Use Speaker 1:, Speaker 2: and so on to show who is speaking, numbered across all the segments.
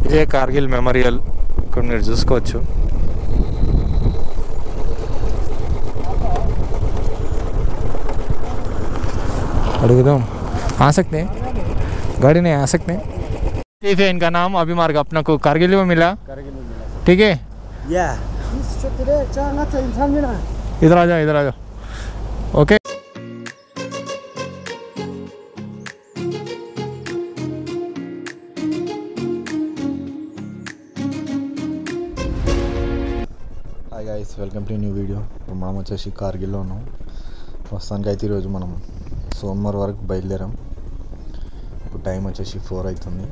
Speaker 1: ఇదే కార్గిల్ మెమోరియల్ ఇక్కడ మీరు చూసుకోవచ్చు अड़गदम आ सकते हैं गाड़ी नहीं आ सकते ठीक है इनका नाम अभी मार्ग अपना को कारगिल में मिला ठीक है
Speaker 2: Yeah.
Speaker 1: इधर आ जाओ इधर आ जाओ okay
Speaker 3: hi guys welcome to new video ఇప్పుడు మనం వచ్చేసి కార్గిల్లో ఉన్నాం ప్రస్తుతానికి అయితే ఈరోజు మనం సోమవారం వరకు బయలుదేరాం ఇప్పుడు టైం వచ్చేసి ఫోర్ అవుతుంది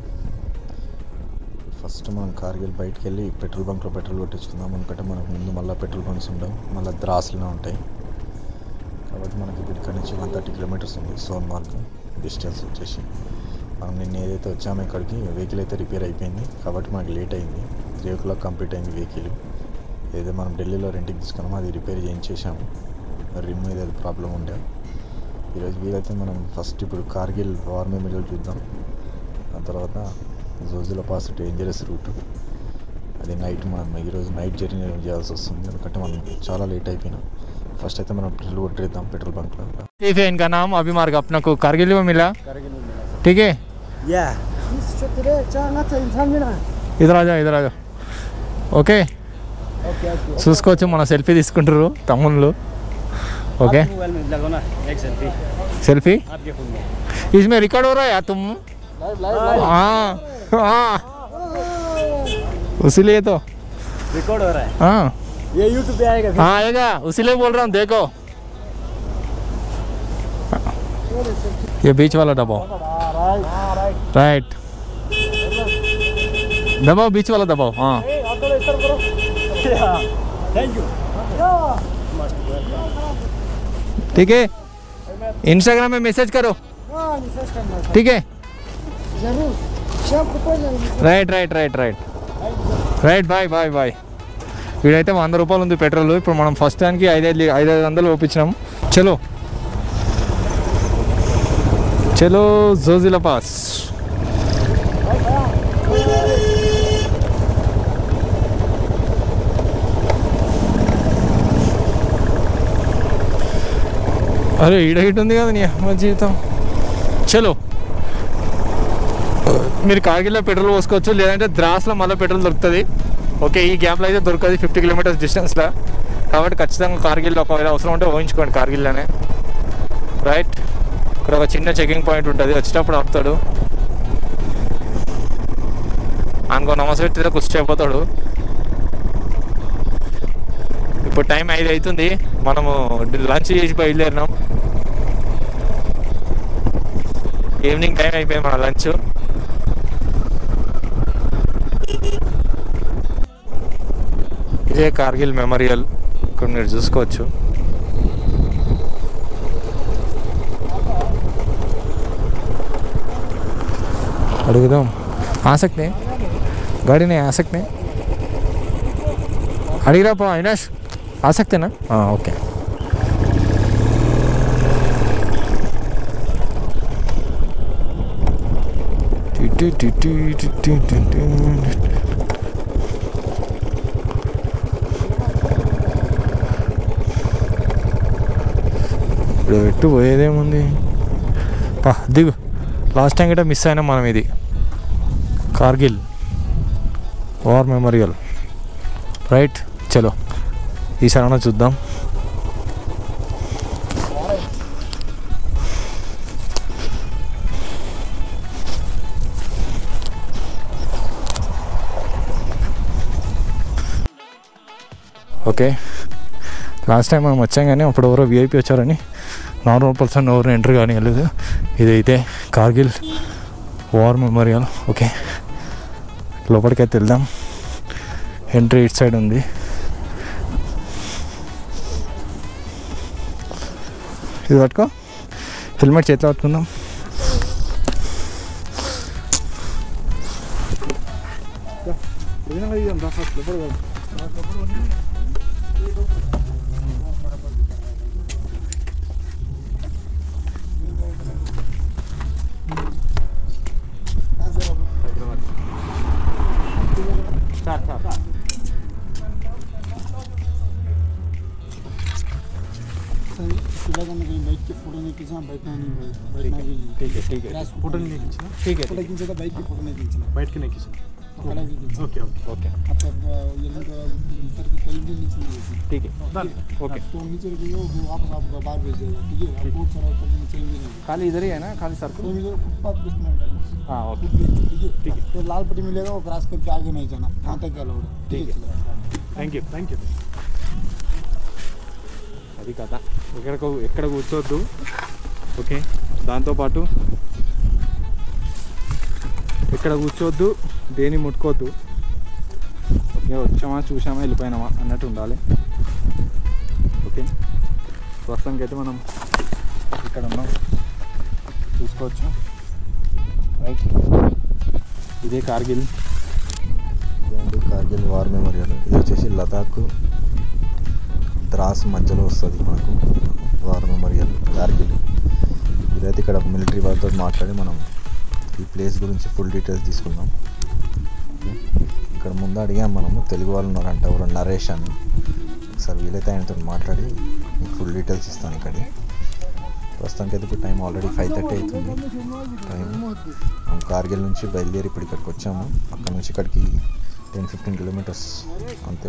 Speaker 3: ఫస్ట్ మనం కార్గిల్ బయటికి వెళ్ళి పెట్రోల్ బంక్లో పెట్రోల్ కొట్టించుకుందాం ఎందుకంటే మనకు ముందు మళ్ళీ పెట్రోల్ బంక్స్ ఉండవు మళ్ళీ ద్రాస్లోనే ఉంటాయి కాబట్టి మనకి ఇప్పుడు ఇక్కడ నుంచి వన్ థర్టీ కిలోమీటర్స్ ఉంది సోన్మార్గ్ డిస్టెన్స్ వచ్చేసి మనం నిన్న ఏదైతే వచ్చామో ఇక్కడికి వెహికల్ అయితే రిపేర్ అయిపోయింది కాబట్టి మనకి లేట్ అయింది త్రీ ఓ క్లాక్ కంప్లీట్ అయింది వెహికల్ ఏదో మనం ఢిల్లీలో రెంట్కి తీసుకున్నామో అది రిపేర్ చేయించేసాము రిమ్ మీద అది ప్రాబ్లం ఉండే ఈరోజు వీలైతే మనం ఫస్ట్ ఇప్పుడు కార్గిల్ వార్ మెమోరియల్ చూద్దాం ఆ తర్వాత జోజిల పాస్ డేంజరస్ రూట్ అది నైట్ మనం ఈరోజు నైట్ జర్నీ చేయాల్సి వస్తుంది ఎందుకంటే మనం చాలా లేట్ అయిపోయినాం ఫస్ట్ అయితే మనం పెట్రోల్ కొట్టేద్దాం పెట్రోల్ బంక్లో
Speaker 1: ठीक है इनका नाम अभी मार्ग अपना को कारगिल में मिला ठीक है
Speaker 2: Yeah.
Speaker 1: ఇద్దరు రాజా ఇద్దరు రాజా ఓకే
Speaker 2: Okay, okay.
Speaker 1: చూసుకోవచ్చు మన సెల్ఫీ తీసుకుంటారు తమ్ముళ్ళు ओके
Speaker 2: आपके मोबाइल में लगाओ ना एक सेल्फी
Speaker 1: सेल्फी
Speaker 2: आपके फोन में
Speaker 1: इसमें रिकॉर्ड हो रहा है यार तुम हाँ हाँ उसीलिए तो
Speaker 2: रिकॉर्ड हो रहा है
Speaker 1: हाँ
Speaker 2: ये यूट्यूब पे आएगा
Speaker 1: हाँ आएगा उसीलिए बोल रहा हूँ देखो ये बीच वाला दबाओ राइट दबाओ बीच वाला दबाओ हाँ
Speaker 2: थैंक यू
Speaker 1: ठीक है इंस्टाग्राम में मैसेज करो ठीक है right right right right right bye bye bye వీడైతే వంద రూపాయలు ఉంది పెట్రోల్ ఇప్పుడు మనం ఫస్ట్ దానికి ఐదైదు లి- ఐదైదు వందలు ఒప్పించినాం చలో చలో జోజిలా పాస్ అరే ఈడ ఇటు ఉంది కదా నీ అమ్మ జీవితం చలో మీరు కార్గిల్లో పెట్రోల్ పోసుకోవచ్చు లేదంటే ద్రాస్లో మళ్ళీ పెట్రోల్ దొరుకుతుంది ఓకే ఈ గ్యాప్లో అయితే దొరకదు ఫిఫ్టీ కిలోమీటర్స్ డిస్టెన్స్లో కాబట్టి ఖచ్చితంగా కార్గిల్లో ఒకవేళ అవసరం ఉంటే ఊహించుకోండి కార్గిల్లోనే రైట్ ఇక్కడ ఒక చిన్న చెకింగ్ పాయింట్ ఉంటుంది వచ్చేటప్పుడు ఆపుతాడు అనుకో నమస్తే పెట్టితే కుర్చీ అయిపోతాడు ఇప్పుడు టైం ఐదు అవుతుంది మనము లంచ్ చేసి బయలుదేరినాం ఈవినింగ్ టైం అయిపోయింది మన లంచ్ ఇదే కార్గిల్ మెమోరియల్ ఇక్కడ మీరు చూసుకోవచ్చు అడుగుదాం आ सकते हैं गाड़ी नहीं आ सकते हैं अड़ीरा पा अविनाश आ सकते ना हाँ ओके ఇప్పుడు పెట్టు పోయేదేముంది పా దిగు లాస్ట్ టైం కూడా మిస్ అయినా మనం ఇది కార్గిల్ వార్ మెమోరియల్ రైట్ చలో ఈసారి చూద్దాం ఓకే లాస్ట్ టైం మనం వచ్చాం కానీ అప్పుడు ఎవరో విఐపి వచ్చారని నార్మల్ పర్సన్ ఎవరు ఎంటర్ కానీ వెళ్ళలేదు ఇదైతే కార్గిల్ వార్ మెమోరియల్ ఓకే లోపలికైతే వెళ్దాం ఎంట్రీ ఇటు సైడ్ ఉంది ఇది పట్టుకో హెల్మెట్ చేతిలో పట్టుకుందాం
Speaker 4: सुबह का मैं कहीं बैठ के फोटो नहीं खींचा बैठना नहीं भाई बैठना भी नहीं
Speaker 1: ठीक है ठीक है
Speaker 4: Crash
Speaker 2: ఫోటో నీకు ఇచ్చిన
Speaker 1: ठीक है
Speaker 4: फोटो खींचे तो बैठ के फोटो नहीं खींचना
Speaker 2: బయటకి నీకు ఇచ్చిన
Speaker 4: खड़ा की खींचना
Speaker 2: ఓకే ఓకే
Speaker 1: ओके
Speaker 4: अब तक ये लोग ऊपर की कहीं भी नीचे नहीं होती
Speaker 1: ठीक है ओके
Speaker 4: तो नीचे रुकेंगे वो वापस आपको बाहर भेज देगा ठीक है आप बहुत सारा ऊपर नीचे भी नहीं
Speaker 1: खाली इधर ही है ना खाली सर्कल
Speaker 4: तो मुझे फुटपाथ पे इस्तेमाल करना
Speaker 1: हाँ ओके
Speaker 4: ठीक है ठीक है तो लाल पट्टी मिलेगा वो क्रॉस करके आगे नहीं जाना वहाँ तक अलाउड है ठीक है चलो
Speaker 2: థ్యాంక్ యూ థ్యాంక్ యూ
Speaker 1: అది కథ ఎక్కడ ఎక్కడ కూర్చోవద్దు ఓకే దాంతోపాటు ఎక్కడ కూర్చోవద్దు దేని ముట్టుకోవద్దు ఓకే వచ్చామా చూసామా వెళ్ళిపోయినామా అన్నట్టు ఉండాలి ఓకే ప్రస్తుతానికి అయితే మనం ఇక్కడ ఉన్నాం చూసుకోవచ్చు రైట్ ఇదే కార్గిల్
Speaker 3: ఇదేంటి కార్గిల్ వార్ మెమోరియల్ ఇది వచ్చేసి లదాఖ్ ద్రాస్ మధ్యలో వస్తుంది మనకు వార్ మెమోరియల్ కార్గిల్ ఇదైతే ఇక్కడ మిలిటరీ వాళ్ళతో మాట్లాడి మనం ఈ ప్లేస్ గురించి ఫుల్ డీటెయిల్స్ తీసుకుందాం ఓకే. ఇక్కడ ముందు అడిగాం మనము తెలుగు వాళ్ళు ఉన్నారంట ఎవరు నరేష్ అని ఒకసారి వీలైతే ఆయనతో మాట్లాడి మీకు ఫుల్ డీటెయిల్స్ ఇస్తాను ఇక్కడ ప్రస్తుతానికి అయితే ఇప్పుడు టైం ఆల్రెడీ ఫైవ్ థర్టీ అవుతుంది టైం మనం కార్గిల్ నుంచి బయలుదేరి ఇప్పుడు ఇక్కడికి వచ్చాము అక్కడ నుంచి ఇక్కడికి టెన్ ఫిఫ్టీన్ కిలోమీటర్స్ అంతే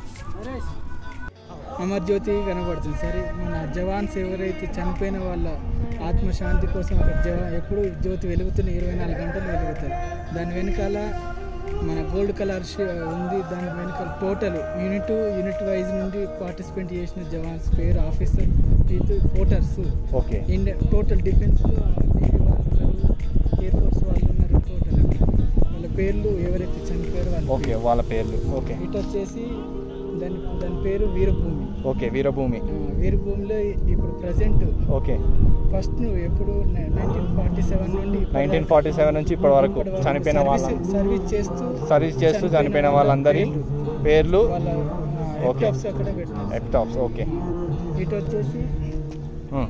Speaker 5: అమర్జ్యోతి కనబడుతుంది సరే మన జవాన్స్ ఎవరైతే చనిపోయిన వాళ్ళ ఆత్మశాంతి కోసం ఒక జవా ఎప్పుడు జ్యోతి వెలుగుతున్న ఇరవై నాలుగు గంటలు వెలుగుతుంది దాని వెనకాల మన గోల్డ్ కలర్ షి- ఉంది దాని వెనకాల టోటల్ యూనిట్ యూనిట్ వైజ్ నుండి పార్టిసిపేట్ చేసిన జవాన్స్ పేరు officer with voters
Speaker 1: okay
Speaker 5: India total defence navy వాళ్ళు ఎయిర్ ఫోర్స్ వాళ్ళు ఉన్నారు టోటల్ వాళ్ళ పేర్లు ఎవరైతే చనిపోయారో వాళ్ళ
Speaker 1: ఓకే
Speaker 5: పేర్లు.
Speaker 1: వాళ్ళ పేర్లు ఓకే
Speaker 5: ఇటు వచ్చేసి దాని దాని పేరు వీరభూమి
Speaker 1: ఓకే వీరభూమి
Speaker 5: ఆ, వీరభూమిలో ఇప్పుడు ప్రజెంట్
Speaker 1: ఓకే
Speaker 5: ఫస్ట్ ఎప్పుడు నైన్టీన్ ఫార్టీ సెవెన్ నుండి ఇప్పటి
Speaker 1: నైన్టీన్
Speaker 5: వరకు-
Speaker 1: ఫార్టీ సెవెన్ నుంచి ఇప్పటి వరకు
Speaker 5: ఇప్పటి వరకు
Speaker 1: చనిపోయిన వాళ్ళ
Speaker 5: సర్వీస్- సర్వీస్ చేస్తూ
Speaker 1: సర్వీస్ చేస్తూ చనిపోయిన వాళ్ళందరి పేర్లు
Speaker 5: వాళ్ళ
Speaker 1: ఓకే.
Speaker 5: ఎప్టాప్స్ అక్కడ పెట్టారు
Speaker 1: ఎప్టాప్స్ ఓకే
Speaker 5: ఇటు వచ్చేసి
Speaker 1: ఉమ్,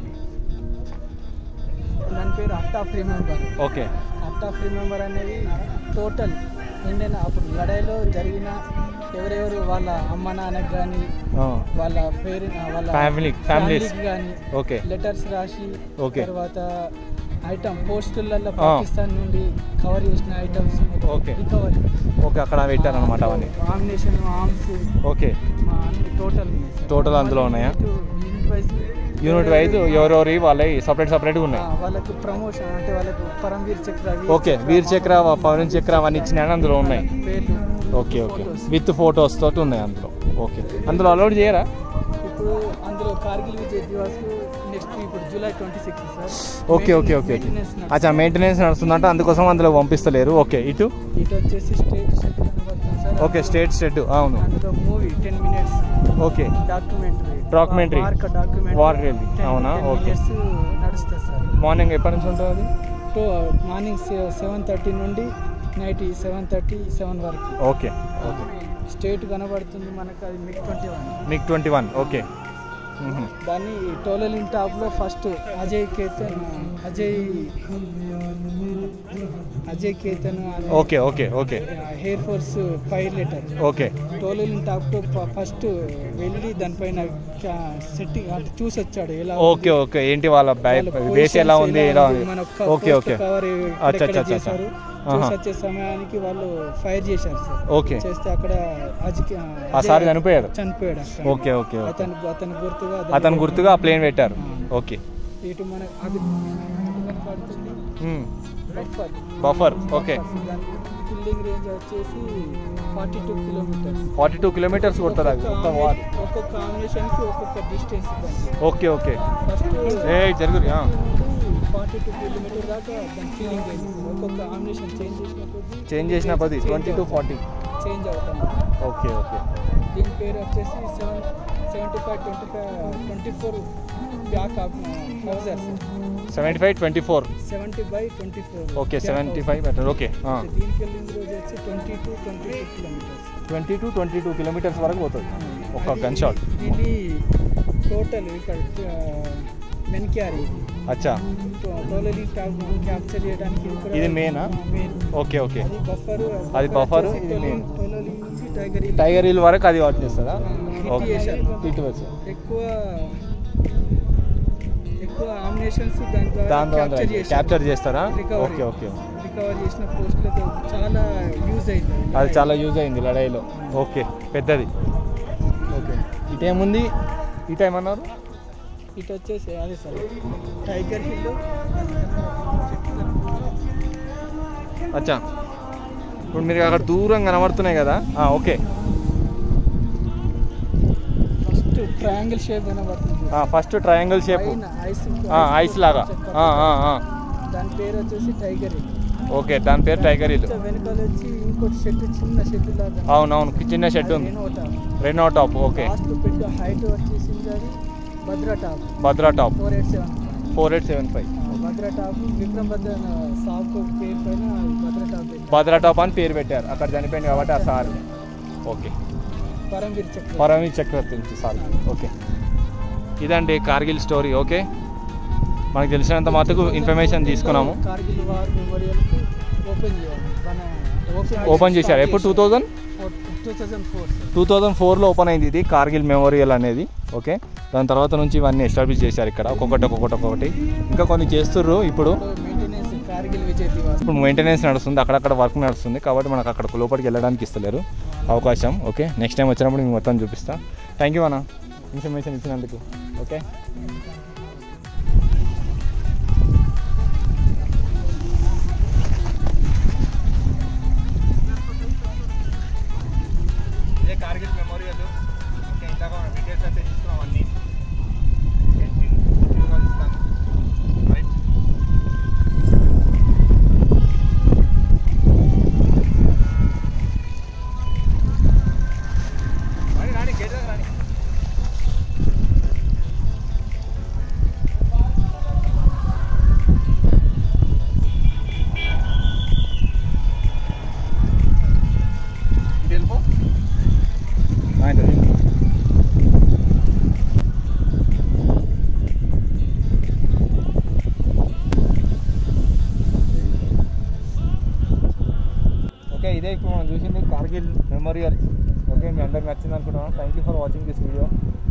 Speaker 5: దాని పేరు act of remember
Speaker 1: okay
Speaker 5: act of remember అనేది టోటల్ ఇండియన్ అప్పుడు లడాయిలో జరిగిన ఎవరెవరు వాళ్ళ అమ్మ నాన్నకి కానీ
Speaker 1: ఆ,
Speaker 5: వాళ్ళ పేరు వాళ్ళ
Speaker 1: Family- families.
Speaker 5: కానీ
Speaker 1: ఓకే
Speaker 5: లెటర్స్ రాసి
Speaker 1: Okay.
Speaker 5: తర్వాత ఐటమ్ పోస్టులలో
Speaker 1: ఆ.
Speaker 5: పాకిస్తాన్ నుండి కవర్ చేసిన ఐటమ్స్
Speaker 1: Okay.
Speaker 5: రికవరీ
Speaker 1: ఓకే అక్కడ పెట్టారనమాట అవన్నీ
Speaker 5: ఆమినేషన్ ఆర్మ్స్
Speaker 1: ఓకే
Speaker 5: మా అన్ని టోటల్
Speaker 1: Total అందులో ఉన్నాయా?
Speaker 5: యూనిట్ వైజ్
Speaker 1: యూనిట్ వైజ్ ఎవరెవరి వాళ్ళవి సపరేట్ సపరేట్గా ఉన్నాయి
Speaker 5: వాళ్ళకు ప్రమోషన్ అంటే వాళ్ళకు పరమవీర్ చక్ర
Speaker 1: ఓకే వీర్ చక్ర పవన్ చక్ర అవన్నీ ఇచ్చినాయని అందులో ఉన్నాయి
Speaker 5: పేర్లు
Speaker 1: okay okay
Speaker 5: photos.
Speaker 1: With photos తోటి ఉన్నాయి అందులో ఓకే అందులో అలౌడ్ చేయరా
Speaker 5: ఇప్పుడు అందులో కార్గిల్ విజయ్ దివాస్ నెక్స్ట్ ఇప్పుడు July twenty six sir
Speaker 1: okay okay okay okay అచ్చా మెయింటెనెన్స్ నడుస్తుందంటే అందుకోసం అందులో పంపిస్తలేరు ఓకే ఇటు
Speaker 5: ఇటు వచ్చేసి స్టేట్ షెడ్ కనబడుతుంది సార్
Speaker 1: ఓకే స్టేట్ షెడ్ అవును
Speaker 5: అందులో movie ten minutes
Speaker 1: okay
Speaker 5: documentary
Speaker 1: Documentary.
Speaker 5: వార్క డాక్యుమెంటరీ
Speaker 1: War really. అవునా? Okay.
Speaker 5: నడుస్తుంది సార్
Speaker 1: మార్నింగ్ ఎప్పటి నుంచి ఉంటుంది అది
Speaker 5: టు మార్నింగ్ సెవెన్ థర్టీ నుండి నైట్ సెవెన్ థర్టీ సెవెన్ వరకు
Speaker 1: ఓకే ఓకే
Speaker 5: స్టేట్ కనబడుతుంది మనకు అది MiG twenty one
Speaker 1: MiG twenty one okay hmm.
Speaker 5: దాన్ని టోలలిన్ టాప్లో first Ajay Ketan Ajay Ajay Ketan
Speaker 1: okay okay okay
Speaker 5: air force పైలెటర్
Speaker 1: ఓకే
Speaker 5: టోలలిన్ టాప్ తో ఫస్ట్ వెళ్ళి దానిపైన సెట్టింగ్ అంటే చూసి వచ్చాడు ఎలా
Speaker 1: ఓకే ఓకే ఏంటి వాళ్ళ
Speaker 5: వాళ్ళ
Speaker 1: బేస్ ఎలా
Speaker 5: positions
Speaker 1: ఉంది ఎలా ఉంది
Speaker 5: మన క-
Speaker 1: ఓకే
Speaker 5: post
Speaker 1: ఓకే
Speaker 5: cover
Speaker 1: అచ్చా,
Speaker 5: ఎక్కడెక్కడ
Speaker 1: అచ్చా, అచ్చా.
Speaker 5: చేశారు
Speaker 1: ఆహా.
Speaker 5: చూసి వచ్చే సమయానికి వాళ్ళు ఫైర్ చేశారు సార్
Speaker 1: ఓకే
Speaker 5: చేస్తే అక్కడ అజికి
Speaker 1: ఆ సార్ చనిపోయాడు
Speaker 5: చనిపోయాడు అక్కడ.
Speaker 1: ఓకే ఓకే ఓకే
Speaker 5: అతను అతని గుర్తుగా దాన్ని
Speaker 1: అతను గుర్తుగా ఆ ప్లేన్ పెట్టారు ఓకే
Speaker 5: ఇటు మన అది కనపడుతుంది buffer
Speaker 1: buffer okay
Speaker 5: killing range వచ్చేసి forty two kilometres
Speaker 1: forty two kilometres కొడుతుంది అది ఒక్క వార్
Speaker 5: ఒక్కొక్క కాంబినేషన్ కి ఒక్కొక్క డిస్టెన్స్
Speaker 1: ఓకే ఓకే
Speaker 5: ఫస్ట్
Speaker 1: ఏ జరుగురు
Speaker 5: ఫార్టీ టూ కిలోమీటర్ దాకా దాని కిల్లింగ్ రేంజ్ ఒక్కొక్క కాంబినేషన్ చేంజ్ చేసిన కొద్దీ
Speaker 1: చేంజ్ చేసిన పది ట్వంటీ టు ఫార్టీ
Speaker 5: చేంజ్ అవుతుంది
Speaker 1: ఓకే ఓకే
Speaker 5: దీని పేరు వచ్చేసి seven seventy five twenty five twenty four back howitzers
Speaker 1: seventy five twenty four
Speaker 5: seventy by twenty four
Speaker 1: okay seventy five better okay
Speaker 5: దీనికి వెళ్ళిన రోజు వచ్చి twenty to twenty two kilometres
Speaker 1: twenty to twenty two kilometres వరకు పోతుంది ఒక gun shot
Speaker 5: ఇది total ఇక్కడ వెన్క్యారీ
Speaker 1: అచ్చా
Speaker 5: టోలీ క్యాప్చర్ చేయడానికి ఇక్కడ
Speaker 1: ఇది main ఆ?
Speaker 5: మెయిన్
Speaker 1: ఓకే ఓకే
Speaker 5: అది బఫర్
Speaker 1: అది buffer, ఇది main.
Speaker 5: టోలీ నుంచి టైగర్ హిల్
Speaker 1: టైగర్ హిల్ వరకు అది వాటి చేస్తుందా
Speaker 5: హిట్
Speaker 1: ఓకే
Speaker 5: చేశారు
Speaker 1: ఇటు వచ్చి
Speaker 5: ఎక్కువ ఎక్కువ ఆమినేషన్స్ దాని ద్వారా
Speaker 1: దాని ద్వారా
Speaker 5: క్యాప్చర్ చేశారు
Speaker 1: క్యాప్చర్ చేస్తారా
Speaker 5: Recovery.
Speaker 1: ఓకే ఓకే
Speaker 5: రికవర్ చేసిన పోస్టులతో చాలా యూజ్ అయింది
Speaker 1: అది చాలా యూజ్ అయింది లడాయిలో ఓకే పెద్దది ఓకే ఇటేముంది ఇటు ఏమన్నారు
Speaker 5: ఇటు వచ్చేసి అదే సార్ టైగర్ హిల్
Speaker 1: అచ్చా ఇప్పుడు మీరు అక్కడ దూరం కనబడుతున్నాయి కదా ఆ, ఓకే
Speaker 5: ఫస్ట్ ట్రయాంగిల్ షేప్ కనబడుతుంది
Speaker 1: ఆ, ఫస్ట్ ట్రయాంగిల్ షేప్
Speaker 5: పైన ఐస్
Speaker 1: ఆ, ఐస్ లాగా ఆ, ఆ, ఆ.
Speaker 5: దాని పేరు వచ్చేసి టైగర్ హిల్
Speaker 1: ఓకే దాని పేరు టైగర్ హిల్
Speaker 5: కొంచెం వెనకాల వచ్చి ఇంకోటి షెడ్ చిన్న షెడ్ లాగా
Speaker 1: అవునవును చిన్న షెడ్ ఉంది రెనో టాప్ ఓకే
Speaker 5: లాస్ట్ పెద్ద హైట్ వచ్చేసి అది Bhadra top
Speaker 1: Bhadra top
Speaker 5: four eight seven
Speaker 1: four eight seven five
Speaker 5: Bhadra top Vikram Bhadra సాఫ్ పేరు పైన భద్రా టాప్ పెట్టారు.
Speaker 1: భద్రా టాప్ అని పేరు పెట్టారు అక్కడ చనిపోయింది కాబట్టి ఆ సార్ ఓకే
Speaker 5: పరంవీర్ చక్ర
Speaker 1: పరమీ చక్రవర్తి నుంచి సార్ ఓకే ఇదండి కార్గిల్ స్టోరీ ఓకే మనకు తెలిసినంత మటుకు ఇన్ఫర్మేషన్ తీసుకున్నాము
Speaker 5: కార్గిల్ వార్ మెమోరియల్ ఓపెన్ చేయాలి మన ఓపెన్
Speaker 1: ఓపెన్ చేశారు ఎప్పుడు two thousand
Speaker 5: two thousand four
Speaker 1: two thousand ఫోర్లో ఓపెన్ అయింది ఇది కార్గిల్ మెమోరియల్ అనేది ఓకే దాని తర్వాత నుంచి ఇవన్నీ ఎస్టాబ్లిష్ చేశారు ఇక్కడ ఒక్కొక్కటి ఒక్కొక్కటి ఒక్కొక్కటి ఇంకా కొన్ని చేస్తుర్రు ఇప్పుడు
Speaker 5: మెయింటెనెన్స్ కార్గిల్ విజయ్ దివాస్
Speaker 1: ఇప్పుడు మెయింటెనెన్స్ నడుస్తుంది అక్కడక్కడ వర్క్ నడుస్తుంది కాబట్టి మనకు అక్కడ లోపలికి వెళ్ళడానికి ఇస్తలేరు అవకాశం ఓకే నెక్స్ట్ టైం వచ్చినప్పుడు మీకు మొత్తం చూపిస్తా థ్యాంక్ యూ అన్న ఇన్ఫర్మేషన్ ఇచ్చినందుకు ఓకే ఇదే కార్గిల్ మెమోరియల్ ఓకే ఇందాక మనం డీటెయిల్స్ అయితే తీసుకున్నాం అన్నీ రైట్ రాని రాని గేట్ దగ్గర రాని ఇటు వెళ్ళిపో ఆ, ఇటు వెళ్ళిపో. ఓకే ఇదే ఇప్పుడు మనం చూసింది కార్గిల్ మెమోరియల్ ఓకే మీ అందరికి నచ్చింది అనుకుంటున్నాను thank you for watching this video